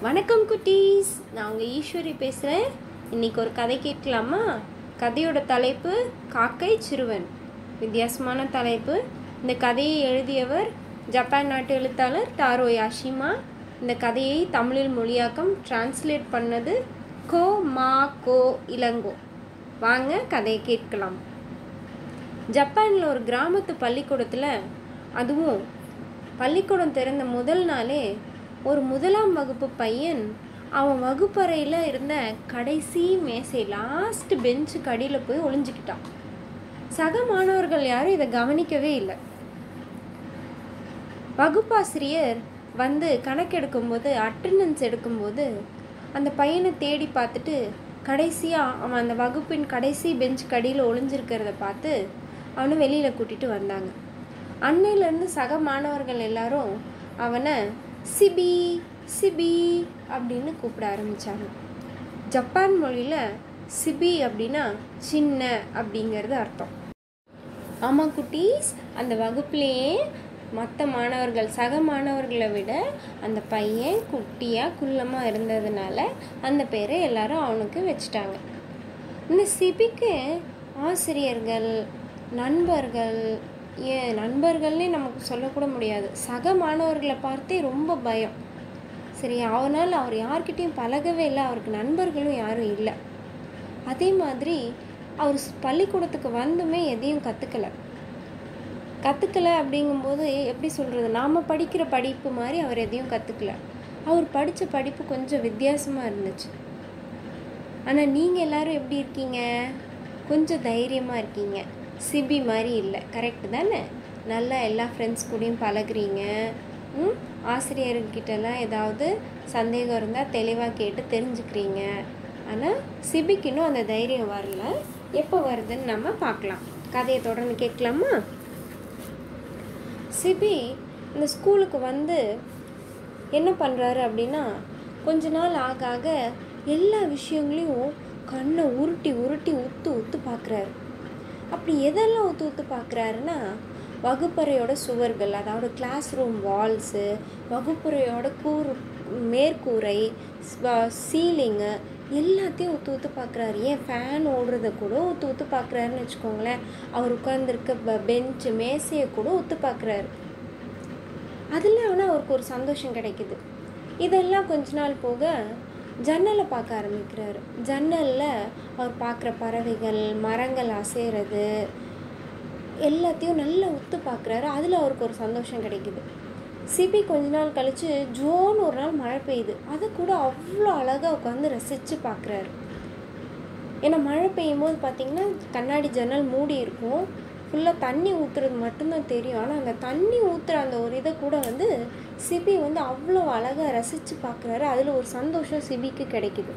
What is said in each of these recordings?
வணக்கம் குட்டீஸ் நான் உங்கள் ஈஸ்வரி பேசுகிறேன் இன்னைக்கு ஒரு கதை கேட்கலாமா கதையோட தலைப்பு காக்கை சிறுவன் வித்தியாசமான தலைப்பு இந்த கதையை எழுதியவர் ஜப்பான் நாட்டு எழுத்தாளர் டாரோ யாஷிமா இந்த கதையை தமிழில் மொழியாக்கம் டிரான்ஸ்லேட் பண்ணது கோ மா கோ இளங்கோ வாங்க கதையை கேட்கலாம் ஜப்பானில் ஒரு கிராமத்து பள்ளிக்கூடத்தில் அதுவும் பள்ளிக்கூடம் திறந்த முதல் நாளே ஒரு முதலாம் வகுப்பு பையன் அவன் வகுப்பறையில் இருந்த கடைசி மேசை லாஸ்ட் பெஞ்சுக்கு அடியில் போய் ஒளிஞ்சுக்கிட்டான் சக மாணவர்கள் யாரும் இதை கவனிக்கவே இல்லை வகுப்பாசிரியர் வந்து கணக்கெடுக்கும்போது அட்டண்டன்ஸ் எடுக்கும்போது அந்த பையனை தேடி பார்த்துட்டு கடைசியாக அவன் அந்த வகுப்பின் கடைசி பெஞ்ச் கடியில் ஒளிஞ்சிருக்கிறத பார்த்து அவனை வெளியில் கூட்டிகிட்டு வந்தாங்க அன்னையிலேருந்து சக மாணவர்கள் எல்லாரும் அவனை சிபி சிபி அப்படின்னு கூப்பிட ஆரம்பித்தாங்க ஜப்பான் மொழியில் சிபி அப்படின்னா சின்ன அப்படிங்கிறது அர்த்தம் ஆமாம் குட்டீஸ் அந்த வகுப்புலேயே மற்ற மாணவர்கள் சக மாணவர்களை விட அந்த பையன் குட்டியாக குள்ளமாக இருந்ததுனால அந்த பேரை எல்லாரும் அவனுக்கு வச்சுட்டாங்க இந்த சிபிக்கு ஆசிரியர்கள் நண்பர்கள் ஏன் நண்பர்கள்னே நமக்கு சொல்லக்கூட முடியாது சக மாணவர்களை பார்த்தே ரொம்ப பயம் சரி அவனால் அவர் யார்கிட்டயும் பழகவே இல்லை அவருக்கு நண்பர்களும் யாரும் இல்லை அதே மாதிரி அவர் ஸ்- பள்ளிக்கூடத்துக்கு வந்துமே எதையும் கற்றுக்கல கற்றுக்கல அப்படிங்கும்போது எப்படி சொல்கிறது நாம் படிக்கிற படிப்பு மாதிரி அவர் எதையும் கற்றுக்கல அவர் படித்த படிப்பு கொஞ்சம் வித்தியாசமாக இருந்துச்சு ஆனால் நீங்கள் எல்லாரும் எப்படி இருக்கீங்க கொஞ்சம் தைரியமாக இருக்கீங்க சிபி மாதிரி இல்லை கரெக்டு தானே நல்லா எல்லா ஃப்ரெண்ட்ஸ் கூடயும் பழகுறீங்க ம் ஆசிரியர்கிட்டலாம் ஏதாவது சந்தேகம் இருந்தால் தெளிவாக கேட்டு தெரிஞ்சுக்கிறீங்க ஆனால் சிபிக்கு இன்னும் அந்த தைரியம் வரல எப்போ வருதுன்னு நம்ம பார்க்கலாம் கதையை தொடர்ந்து கேட்கலாமா சிபி இந்த ஸ்கூலுக்கு வந்து என்ன பண்ணுறாரு அப்படின்னா கொஞ்ச நாள் ஆக ஆக எல்லா விஷயங்களையும் கண்ணை உருட்டி உருட்டி உத்து உத்து பார்க்குறாரு அப்படி எதெல்லாம் உத்து உத்து பார்க்குறாருன்னா வகுப்பறையோட சுவர்கள் அதாவது கிளாஸ் ரூம் வால்ஸு வகுப்பறையோட கூறு மேற்கூரை சீலிங்கு எல்லாத்தையும் உத்து உத்து பார்க்குறாரு ஏன் ஃபேன் ஓடுறத கூட உத்து உத்து பார்க்குறாருன்னு வச்சுக்கோங்களேன் அவர் உட்காந்துருக்க பெஞ்சு மேசையை கூட உத்து பார்க்குறாரு அதில் ஆனால் அவருக்கு ஒரு சந்தோஷம் கிடைக்குது இதெல்லாம் கொஞ்ச நாள் போக ஜன்னலை பார்க்க ஆரம்பிக்கிறாரு ஜன்னலில் அவர் பார்க்குற பறவைகள் மரங்கள் அசைறது எல்லாத்தையும் நல்லா உத்து பார்க்குறாரு அதில் அவருக்கு ஒரு சந்தோஷம் கிடைக்குது சிபி கொஞ்ச நாள் கழித்து ஜோன்னு ஒரு நாள் மழை பெய்யுது அதை கூட அவ்வளோ அழகாக உட்காந்து ரசித்து பார்க்குறாரு ஏன்னா மழை பெய்யும் போது பார்த்தீங்கன்னா கண்ணாடி ஜன்னல் மூடி இருக்கும் ஃபுல்லாக தண்ணி ஊற்றுறது மட்டும்தான் தெரியும் ஆனால் அந்த தண்ணி ஊற்றுற அந்த ஒரு இதை கூட வந்து சிபி வந்து அவ்வளோ அழகாக ரசித்து பார்க்குறாரு அதில் ஒரு சந்தோஷம் சிபிக்கு கிடைக்குது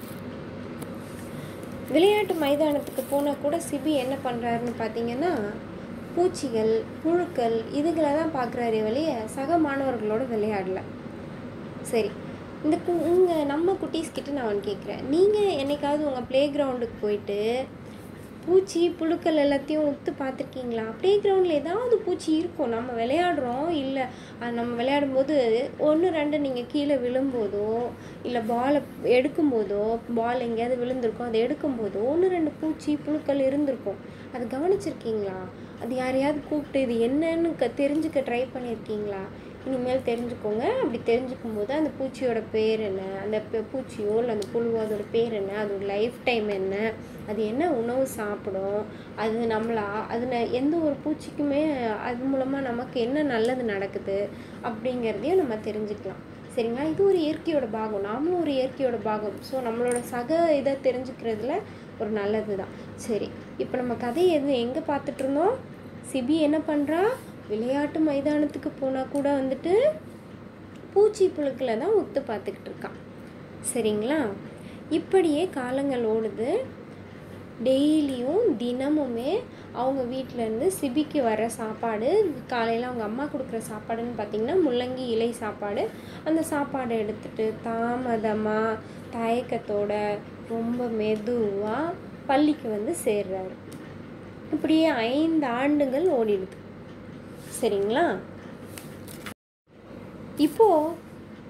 விளையாட்டு மைதானத்துக்கு போனால் கூட சிபி என்ன பண்ணுறாருன்னு பார்த்தீங்கன்னா பூச்சிகள் புழுக்கள் இதுகளை தான் பார்க்குறாரே வெளிய சக மாணவர்களோட விளையாடல சரி இந்த கு இங்கே நம்ம குட்டீஸ் கிட்ட நான் ஒன்று கேட்குறேன் நீங்கள் என்னைக்காவது உங்கள் ப்ளே கிரவுண்டுக்கு போயிட்டு பூச்சி புழுக்கள் எல்லாத்தையும் உத்து பார்த்துருக்கீங்களா ப்ளே கிரவுண்டில் ஏதாவது பூச்சி இருக்கும் நம்ம விளையாடுறோம் இல்லை நம்ம விளையாடும்போது ஒன்று ரெண்டு நீங்கள் கீழே விழும்போதோ இல்லை பாலை எடுக்கும்போதோ பால் எங்கேயாவது விழுந்திருக்கும் அதை எடுக்கும்போதோ ஒன்று ரெண்டு பூச்சி புழுக்கள் இருந்திருக்கும் அது கவனிச்சிருக்கீங்களா அது யாரையாவது கூப்பிட்டு இது என்னன்னு க தெரிஞ்சுக்க ட்ரை பண்ணியிருக்கீங்களா இனிமேல் தெரிஞ்சுக்கோங்க அப்படி தெரிஞ்சுக்கும் போது அந்த பூச்சியோட பேர் என்ன அந்த பெ- பூச்சியோ இல்லை அந்த புழுவோ அதோட பேர் என்ன அதோட லைஃப் டைம் என்ன அது என்ன உணவு சாப்பிடும் அது நம்மளா அது ந- எந்த ஒரு பூச்சிக்குமே அது மூலமாக நமக்கு என்ன நல்லது நடக்குது அப்படிங்கிறதையும் நம்ம தெரிஞ்சுக்கலாம் சரிங்களா இது ஒரு இயற்கையோட பாகம் நாமளும் ஒரு இயற்கையோட பாகம் ஸோ நம்மளோட சக இதை தெரிஞ்சுக்கிறதுல ஒரு நல்லது தான் சரி இப்போ நம்ம கதை எது எங்கே பார்த்துட்டு இருந்தோம் சிபி என்ன பண்ணுறா விளையாட்டு மைதானத்துக்கு போனால் கூட வந்துட்டு பூச்சி புழுக்களை தான் உத்து பார்த்துக்கிட்டு இருக்கான் சரிங்களா இப்படியே காலங்கள் ஓடுது டெய்லியும் தினமுமே அவங்க வீட்டிலேருந்து சிபிக்கு வர சாப்பாடு காலையில் அவங்க அம்மா கொடுக்குற சாப்பாடுன்னு பார்த்திங்கன்னா முள்ளங்கி இலை சாப்பாடு அந்த சாப்பாடை எடுத்துட்டு தாமதமாக தயக்கத்தோட ரொம்ப மெதுவாக பள்ளிக்கு வந்து சேர்றாரு இப்படியே ஐந்து ஆண்டுகள் ஓடிடுது சரிங்களா இப்போது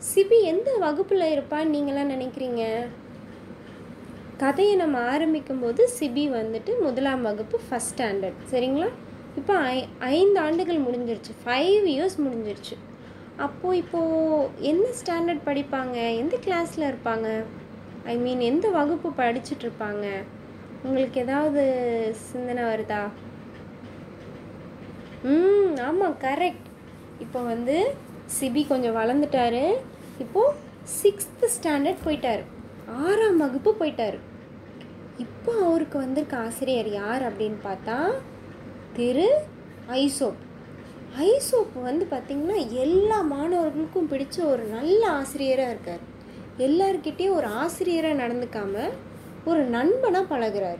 சிபி எந்த வகுப்பில் இருப்பான்னு நீங்களாம் நினைக்கிறீங்க கதையை நம்ம ஆரம்பிக்கும்போது சிபி வந்துட்டு முதலாம் வகுப்பு ஃபஸ்ட் ஸ்டாண்டர்ட் சரிங்களா இப்போ ஐ ஐந்து ஆண்டுகள் முடிஞ்சிருச்சு ஃபைவ் இயர்ஸ் முடிஞ்சிருச்சு அப்போது இப்போது என்ன ஸ்டாண்டர்ட் படிப்பாங்க எந்த கிளாஸில் இருப்பாங்க ஐ மீன் எந்த வகுப்பு படிச்சுட்டு இருப்பாங்க உங்களுக்கு ஏதாவது சிந்தனை வருதா ம் ஆமாம் கரெக்ட் இப்போ வந்து சிபி கொஞ்சம் வளர்ந்துட்டாரு இப்போது சிக்ஸ்த்து ஸ்டாண்டர்ட் போயிட்டார் ஆறாம் வகுப்பு போயிட்டார் இப்போ அவருக்கு வந்திருக்க ஆசிரியர் யார் அப்படின்னு பார்த்தா திரு ஐசோப் ஐசோப் வந்து பார்த்திங்கன்னா எல்லா மாணவர்களுக்கும் பிடிச்ச ஒரு நல்ல ஆசிரியராக இருக்கார் எல்லார்கிட்டேயும் ஒரு ஆசிரியராக நடந்துக்காம ஒரு நண்பனாக பழகுறாரு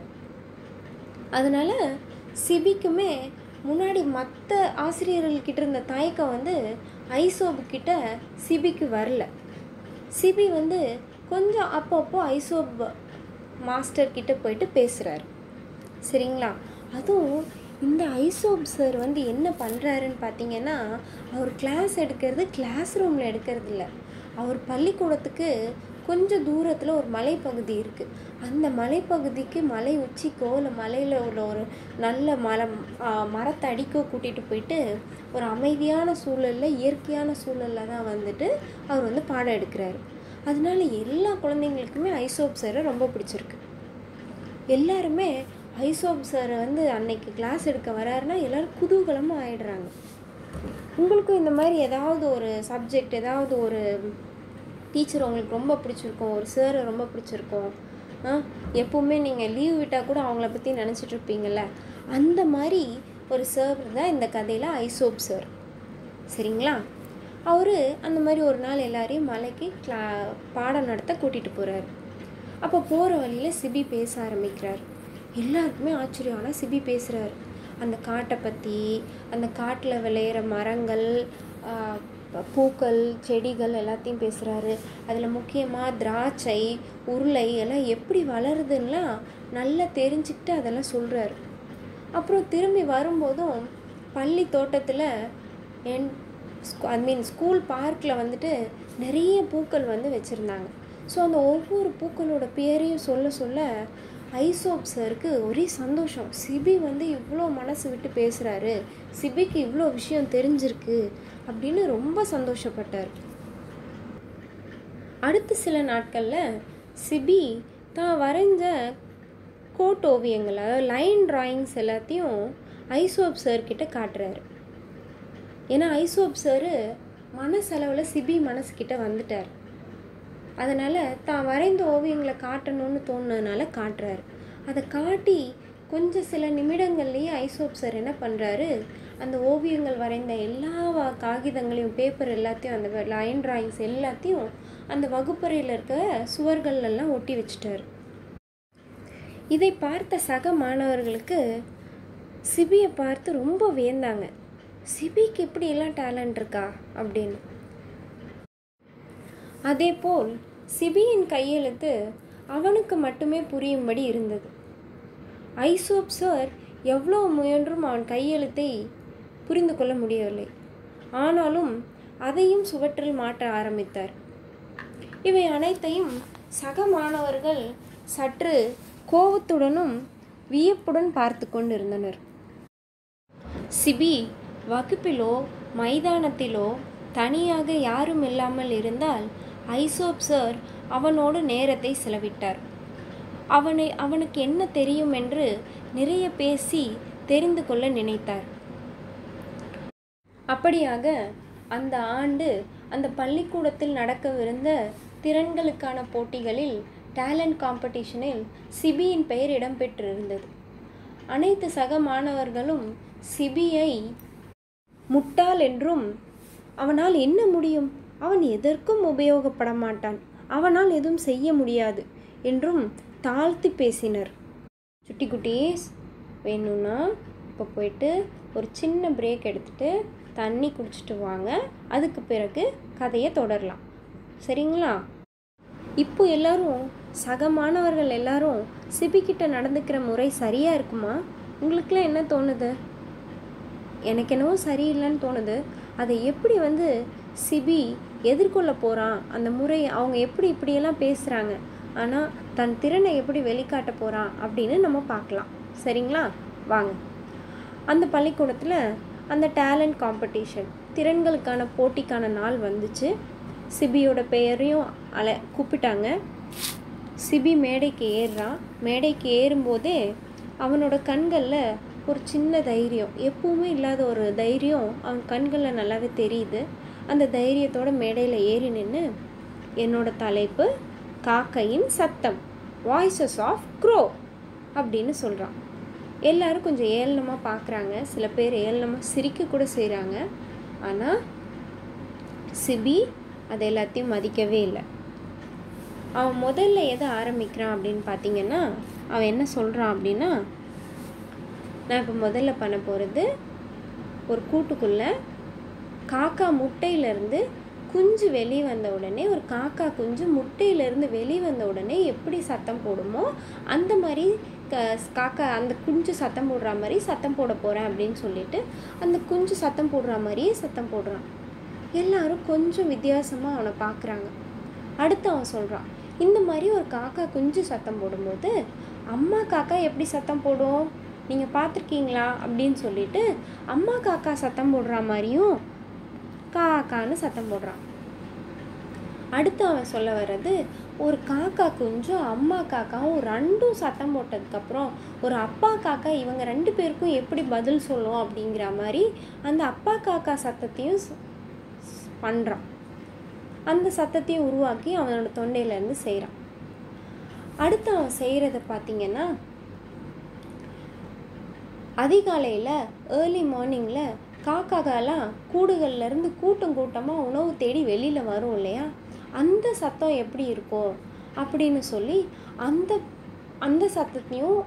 அதனால சிபிக்குமே முன்னாடி மற்ற ஆசிரியர்கள்கிட்ட இருந்த தயக்கம் வந்து ஐசோபு கிட்ட சிபிக்கு வரல சிபி வந்து கொஞ்சம் அப்பப்போ ஐசோப் மாஸ்டர் கிட்ட போயிட்டு பேசுகிறாரு சரிங்களா அதுவும் இந்த ஐசோப் சார் வந்து என்ன பண்ணுறாருன்னு பார்த்தீங்கன்னா அவர் கிளாஸ் எடுக்கிறது கிளாஸ் ரூமில் எடுக்கிறது இல்லை அவர் பள்ளிக்கூடத்துக்கு கொஞ்சம் தூரத்தில் ஒரு மலைப்பகுதி இருக்குது அந்த மலைப்பகுதிக்கு மலை உச்சிக்கோ இல்லை மலையில் உள்ள ஒரு நல்ல மரம் ஆ, மரத்தடிக்கோ கூட்டிகிட்டு போயிட்டு ஒரு அமைதியான சூழலில் இயற்கையான சூழலில் தான் வந்துட்டு அவர் வந்து பாடம் எடுக்கிறாரு அதனால எல்லா குழந்தைங்களுக்குமே ஐசோப் சாரை ரொம்ப பிடிச்சிருக்கு எல்லாருமே ஐசோப் சார் வந்து அன்னைக்கு கிளாஸ் எடுக்க வராருன்னா எல்லாரும் குதூகலமாக ஆயிடுறாங்க உங்களுக்கும் இந்த மாதிரி ஏதாவது ஒரு சப்ஜெக்ட் ஏதாவது ஒரு டீச்சர் உங்களுக்கு ரொம்ப பிடிச்சிருக்கும் ஒரு சாரை ரொம்ப பிடிச்சிருக்கும் ஆ எப்போவுமே நீங்கள் லீவ் விட்டால் கூட அவங்கள பற்றி நினச்சிட்டு இருப்பீங்கள்ல அந்த மாதிரி ஒரு சார் தான் இந்த கதையில் ஐசோப் சார் சரிங்களா அவர் அந்த மாதிரி ஒரு நாள் எல்லாரையும் மலைக்கு கிளா பாடம் நடத்த கூட்டிகிட்டு போகிறாரு அப்போ போகிற வழியில் சிபி பேச ஆரம்பிக்கிறார் எல்லாருக்குமே ஆச்சரியம் ஆனால் சிபி பேசுகிறாரு அந்த காட்டை பற்றி அந்த காட்டில் விளையிற மரங்கள் ஆஹ், பூக்கள் செடிகள் எல்லாத்தையும் பேசுகிறாரு அதில் முக்கியமாக திராட்சை உருளை எல்லாம் எப்படி வளருதுன்னெலாம் நல்லா தெரிஞ்சுக்கிட்டு அதெல்லாம் சொல்கிறாரு அப்புறம் திரும்பி வரும்போதும் பள்ளி தோட்டத்தில் என் ஐ மீன் ஸ்கூல் பார்க்கில் வந்துட்டு நிறைய பூக்கள் வந்து வச்சுருந்தாங்க ஸோ அந்த ஒவ்வொரு பூக்களோட பேரையும் சொல்ல சொல்ல ஐசோப் சருக்கு ஒரே சந்தோஷம் சிபி வந்து இவ்வளோ மனசு விட்டு பேசுகிறாரு சிபிக்கு இவ்வளோ விஷயம் தெரிஞ்சிருக்கு அப்படின்னு ரொம்ப சந்தோஷப்பட்டார் அடுத்த சில நாட்களில் சிபி தான் வரைஞ்ச கோட் ஓவியங்கள் அதாவது லைன் டிராயிங்ஸ் எல்லாத்தையும் ஐசோப் சார் கிட்ட காட்டுறாரு ஏன்னா ஐசோப் சார் மனசளவில் சிபி மனசுக்கிட்ட வந்துட்டார் அதனால் தான் வரைந்த ஓவியங்களை காட்டணும்னு தோணுனதுனால காட்டுறாரு அதை காட்டி கொஞ்சம் சில நிமிடங்கள்லேயே ஐசோப் சார் என்ன பண்ணுறாரு அந்த ஓவியங்கள் வரைந்த எல்லா வ- காகிதங்களையும் பேப்பர் எல்லாத்தையும் அந்த லைன் டிராயிங்ஸ் எல்லாத்தையும் அந்த வகுப்பறையில் இருக்க சுவர்கள் எல்லாம் ஒட்டி வச்சிட்டாரு இதை பார்த்த சக மாணவர்களுக்கு சிபியை பார்த்து ரொம்ப வியந்தாங்க சிபிக்கு இப்படி எல்லாம் டேலண்ட் இருக்கா அப்படின்னு அதேபோல் சிபியின் கையெழுத்து அவனுக்கு மட்டுமே புரியும்படி இருந்தது ஐசோப் சார் எவ்வளோ முயன்றும் அவன் கையெழுத்தை புரிந்து கொள்ள முடியவில்லை ஆனாலும் அதையும் சுவற்றில் மாட்ட ஆரம்பித்தார் இவை அனைத்தையும் சக மாணவர்கள் சற்று கோபத்துடனும் வியப்புடன் பார்த்து கொண்டிருந்தனர் சிபி வகுப்பிலோ மைதானத்திலோ தனியாக யாரும் இல்லாமல் இருந்தால் ஐசோப் சார் அவனோடு நேரத்தை செலவிட்டார் அவனை அவனுக்கு என்ன தெரியும் என்று நிறைய பேசி தெரிந்து கொள்ள நினைத்தார் அப்படியாக அந்த ஆண்டு அந்த பள்ளிக்கூடத்தில் நடக்கவிருந்த திறன்களுக்கான போட்டிகளில் டேலண்ட் காம்படிஷனில் சிபியின் பெயர் இடம்பெற்றிருந்தது அனைத்து சக மாணவர்களும் சிபியை முட்டாள் என்றும் அவனால் என்ன முடியும் அவன் எதற்கும் உபயோகப்பட மாட்டான் அவனால் எதுவும் செய்ய முடியாது என்றும் தாழ்த்தி பேசினர் சுட்டி குட்டீஸ் வேணும்னா இப்போ போயிட்டு ஒரு சின்ன பிரேக் எடுத்துட்டு தண்ணி குடிச்சிட்டு வாங்க அதுக்கு பிறகு கதையை தொடரலாம் சரிங்களா இப்போ எல்லாரும் சக மாணவர்கள் எல்லாரும் சிபிக்கிட்ட நடந்துக்கிற முறை சரியாக இருக்குமா உங்களுக்குலாம் என்ன தோணுது எனக்கு என்னவோ சரியில்லைன்னு தோணுது அதை எப்படி வந்து சிபி எதிர்கொள்ள போகிறான் அந்த முறை அவங்க எப்படி இப்படியெல்லாம் பேசுகிறாங்க ஆனால் தன் திறனை எப்படி வெளிக்காட்ட போகிறான் அப்படின்னு நம்ம பார்க்கலாம் சரிங்களா வாங்க அந்த பள்ளிக்கூடத்தில் அந்த டேலண்ட் காம்படிஷன் திறன்களுக்கான போட்டிக்கான நாள் வந்துச்சு சிபியோட பெயரையும் அல கூப்பிட்டாங்க சிபி மேடைக்கு ஏறுறான் மேடைக்கு ஏறும்போதே அவனோட கண்களில் ஒரு சின்ன தைரியம் எப்பவுமே இல்லாத ஒரு தைரியம் அவன் கண்களில் நல்லாவே தெரியுது அந்த தைரியத்தோட மேடையில் ஏறி நின்று என்னோட தலைப்பு காக்கையின் சத்தம் வாய்ஸஸ் ஆஃப் க்ரோ அப்படின்னு சொல்கிறான் எல்லாரும் கொஞ்சம் ஏளனமாக பார்க்குறாங்க சில பேர் ஏளனமாக சிரிக்க கூட செய்கிறாங்க ஆனால் சிபி அது எல்லாத்தையும் மதிக்கவே இல்லை அவன் முதல்ல எதை ஆரம்பிக்கிறான் அப்படின்னு பார்த்தீங்கன்னா அவன் என்ன சொல்கிறான் அப்படின்னா நான் இப்போ முதல்ல பண்ண போகிறது ஒரு கூட்டுக்குள்ளே காக்கா முட்டையிலேருந்து குஞ்சு வெளியே வந்த உடனே ஒரு காக்கா குஞ்சு முட்டையிலேருந்து வெளியே வந்த உடனே எப்படி சத்தம் போடுமோ அந்த மாதிரி க காக்கா அந்த குஞ்சு சத்தம் போடுற மாதிரி சத்தம் போட போகிறேன் அப்படின்னு சொல்லிட்டு அந்த குஞ்சு சத்தம் போடுற மாதிரியே சத்தம் போடுறான் எல்லாரும் கொஞ்சம் வித்தியாசமாக அவனை பார்க்குறாங்க அடுத்து அவன் சொல்கிறான் இந்த மாதிரி ஒரு காக்கா குஞ்சு சத்தம் போடும்போது அம்மா காக்கா எப்படி சத்தம் போடும் நீங்கள் பார்த்துருக்கீங்களா அப்படின்னு சொல்லிட்டு அம்மா காக்கா சத்தம் போடுற மாதிரியும் காக்கான்னு சத்தம் போடுறான் அடுத்து அவன் சொல்ல வர்றது ஒரு காக்கா குஞ்சும் அம்மா காக்காவும் ரெண்டும் சத்தம் போட்டதுக்கப்புறம் ஒரு அப்பா காக்கா இவங்க ரெண்டு பேருக்கும் எப்படி பதில் சொல்லும் அப்படிங்கிற மாதிரி அந்த அப்பா காக்கா சத்தத்தையும் பண்ணுறான் அந்த சத்தத்தையும் உருவாக்கி அவனோட தொண்டையிலேருந்து செய்கிறான் அடுத்து அவன் செய்கிறத பார்த்தீங்கன்னா அதிகாலையில் ஏர்லி மார்னிங்கில் காக்காக்கெல்லாம் கூடுகள்லேருந்து கூட்டம் கூட்டமாக உணவு தேடி வெளியில் வரும் இல்லையா அந்த சத்தம் எப்படி இருக்கும் அப்படின்னு சொல்லி அந்த அந்த சத்தத்தையும்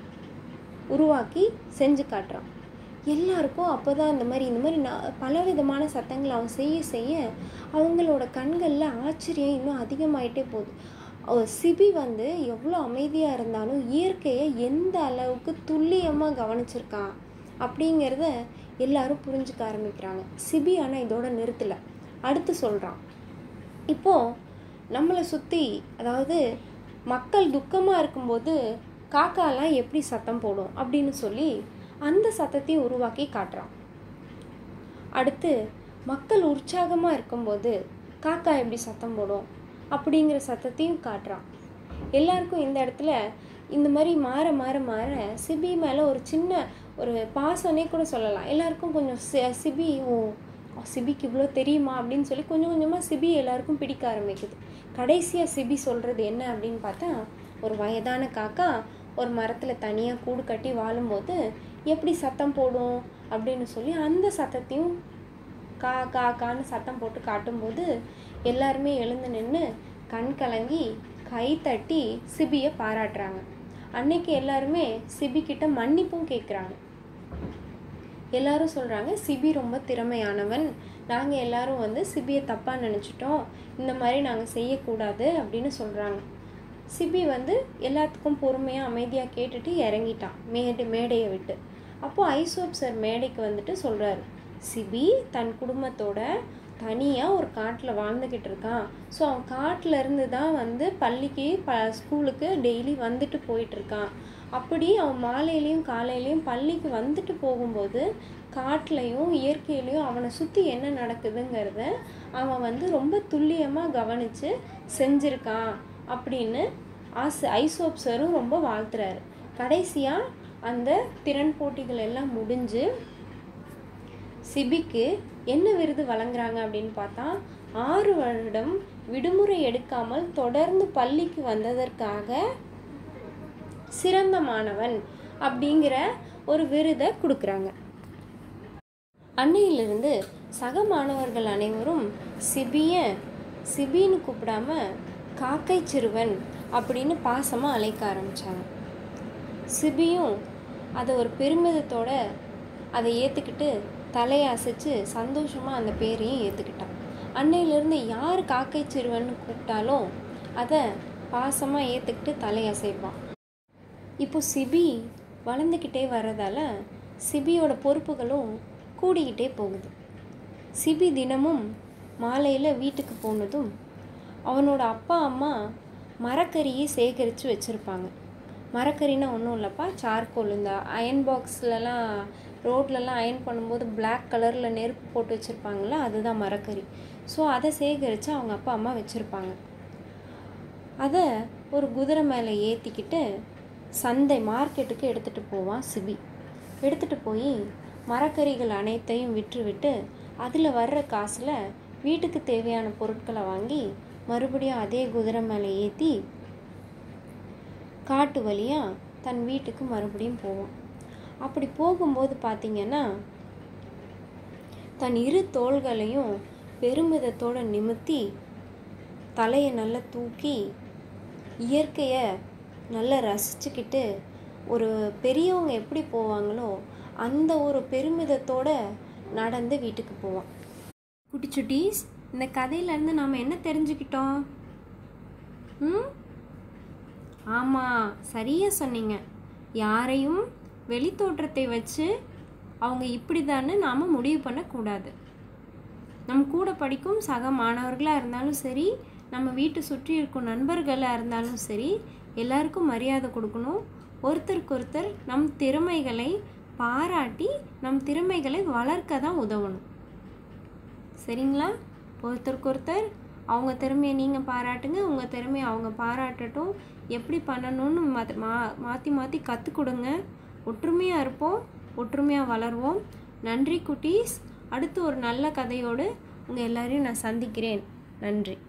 உருவாக்கி செஞ்சு காட்டுறான் எல்லாருக்கும் அப்போ தான் இந்த மாதிரி இந்த மாதிரி நான் பலவிதமான சத்தங்களை அவன் செய்ய செய்ய அவங்களோட கண்களில் ஆச்சரியம் இன்னும் அதிகமாயிட்டே போகுது அவ- சிபி வந்து எவ்வளோ அமைதியாக இருந்தாலும் இயற்கையை எந்த அளவுக்கு துல்லியமாக கவனிச்சிருக்கான் அப்படிங்கிறத எல்லாரும் புரிஞ்சுக்க ஆரம்பிக்கிறாங்க சிபி ஆனால் இதோட நிறுத்தலை அடுத்து சொல்கிறான் இப்போது நம்மளை சுற்றி அதாவது மக்கள் துக்கமாக இருக்கும்போது காக்காலாம் எப்படி சத்தம் போடும் அப்படின்னு சொல்லி அந்த சத்தத்தையும் உருவாக்கி காட்டுறான் அடுத்து மக்கள் உற்சாகமாக இருக்கும்போது காக்கா எப்படி சத்தம் போடும் அப்படிங்கிற சத்தத்தையும் காட்டுறான் எல்லாருக்கும் இந்த இடத்துல இந்த மாதிரி மாற மாற மாற சிபி மேலே ஒரு சின்ன ஒரு பாசனே கூட சொல்லலாம் எல்லாருக்கும் கொஞ்சம் சி- சிபி ஓ சிபிக்கு இவ்வளோ தெரியுமா அப்படின்னு சொல்லி கொஞ்சம் கொஞ்சமாக சிபி எல்லாருக்கும் பிடிக்க ஆரம்பிக்குது கடைசியாக சிபி சொல்கிறது என்ன அப்படின்னு பார்த்தா ஒரு வயதான காக்கா ஒரு மரத்தில் தனியாக கூடு கட்டி வாழும்போது எப்படி சத்தம் போடும் அப்படின்னு சொல்லி அந்த சத்தத்தையும் கா கா கான்னு சத்தம் போட்டு காட்டும்போது எல்லாருமே எழுந்து நின்று கண் கலங்கி கை தட்டி சிபியை பாராட்டுறாங்க அன்னைக்கு எல்லாருமே சிபி கிட்ட மன்னிப்பும் கேட்குறாங்க எல்லாரும் சொல்கிறாங்க சிபி ரொம்ப திறமையானவன் நாங்கள் எல்லாரும் வந்து சிபியை தப்பாக நினச்சிட்டோம் இந்த மாதிரி நாங்கள் செய்யக்கூடாது அப்படின்னு சொல்கிறாங்க சிபி வந்து எல்லாத்துக்கும் பொறுமையாக அமைதியாக கேட்டுட்டு இறங்கிட்டான் மேடை மேடையை விட்டு அப்போது ஐசோப் சார் மேடைக்கு வந்துட்டு சொல்கிறாரு சிபி தன் குடும்பத்தோட தனியாக ஒரு காட்டில் வாழ்ந்துக்கிட்டு இருக்கான் ஸோ அவன் காட்டில் இருந்து தான் வந்து பள்ளிக்கு ப ஸ்கூலுக்கு டெய்லி வந்துட்டு போயிட்டுருக்கான் அப்படி அவன் மாலையிலையும் காலையிலையும் பள்ளிக்கு வந்துட்டு போகும்போது காட்டுலையும் இயற்கையிலையும் அவனை சுற்றி என்ன நடக்குதுங்கிறத அவன் வந்து ரொம்ப துல்லியமாக கவனித்து செஞ்சுருக்கான் அப்படின்னு ஆஸ் ஐசோப் சாரும் ரொம்ப வாழ்த்துறாரு கடைசியாக அந்த திறன் போட்டிகள் எல்லாம் முடிஞ்சு சிபிக்கு என்ன விருது வழங்குறாங்க அப்படின்னு பார்த்தா ஆறு வருடம் விடுமுறை எடுக்காமல் தொடர்ந்து பள்ளிக்கு வந்ததற்காக சிறந்த மாணவன் அப்படிங்கிற ஒரு விருதை கொடுக்குறாங்க அன்னையிலிருந்து சக மாணவர்கள் அனைவரும் சிபிய சிபின்னு கூப்பிடாம காக்கை சிறுவன் அப்படின்னு பாசமாக அழைக்க ஆரம்பித்தாங்க சிபியும் அதை ஒரு பெருமிதத்தோட அதை ஏற்றுக்கிட்டு தலையை அசைச்சு சந்தோஷமாக அந்த பேரையும் ஏற்றுக்கிட்டான் அன்னையிலேருந்து யார் காக்கை சிறுவன்னு கூப்பிட்டாலும் அதை பாசமாக ஏற்றுக்கிட்டு தலையசைப்பான் இப்போ சிபி வளர்ந்துக்கிட்டே வர்றதால சிபியோட பொறுப்புகளும் கூடிக்கிட்டே போகுது சிபி தினமும் மாலையில் வீட்டுக்கு போனதும் அவனோட அப்பா அம்மா மரக்கறியை சேகரித்து வச்சுருப்பாங்க மரக்கறின்னா ஒன்றும் இல்லைப்பா சார்கோல் இந்த அயன் பாக்ஸ்லலாம் ரோட்லலாம் அயன் பண்ணும்போது பிளாக் கலரில் நெருப்பு போட்டு வச்சுருப்பாங்கள்ல அதுதான் மரக்கறி ஸோ அதை சேகரித்து அவங்க அப்பா அம்மா வச்சுருப்பாங்க அதை ஒரு குதிரை மேலே ஏற்றிக்கிட்டு சந்தை மார்க்கெட்டுக்கு எடுத்துகிட்டு போவான் சிபி எடுத்துகிட்டு போய் மரக்கறிகள் அனைத்தையும் விற்றுவிட்டு அதில் வர்ற காசில் வீட்டுக்கு தேவையான பொருட்களை வாங்கி மறுபடியும் அதே குதிரை மேலே ஏற்றி காட்டு வழியாக தன் வீட்டுக்கு மறுபடியும் போவான் அப்படி போகும்போது பார்த்திங்கன்னா தன் இரு தோள்களையும் பெருமிதத்தோடு நிமித்தி தலையை நல்லா தூக்கி இயற்கையை நல்லா ரசிச்சுக்கிட்டு ஒரு பெரியவங்க எப்படி போவாங்களோ அந்த ஒரு பெருமிதத்தோட நடந்து வீட்டுக்கு போவான் குட்டிச்சுட்டீஸ் இந்த கதையிலேருந்து நாம் என்ன தெரிஞ்சுக்கிட்டோம் ம் ஆமாம் சரியாக சொன்னீங்க யாரையும் வெளித்தோற்றத்தை வச்சு அவங்க இப்படி நாம் முடிவு பண்ணக்கூடாது நம் கூட படிக்கும் சக மாணவர்களாக இருந்தாலும் சரி நம்ம வீட்டை சுற்றி இருக்கும் நண்பர்களாக இருந்தாலும் சரி எல்லாருக்கும் மரியாதை கொடுக்கணும் ஒருத்தருக்கு ஒருத்தர் நம் திறமைகளை பாராட்டி நம் திறமைகளை வளர்க்க தான் உதவணும் சரிங்களா ஒருத்தருக்கு ஒருத்தர் அவங்க திறமையை நீங்கள் பாராட்டுங்க உங்கள் திறமையை அவங்க பாராட்டட்டும் எப்படி பண்ணணும்னு மாத் மா மாற்றி மாற்றி கற்றுக் கொடுங்க ஒற்றுமையாக இருப்போம் ஒற்றுமையாக வளருவோம் நன்றி குட்டீஸ் அடுத்து ஒரு நல்ல கதையோடு உங்கள் எல்லாரையும் நான் சந்திக்கிறேன் நன்றி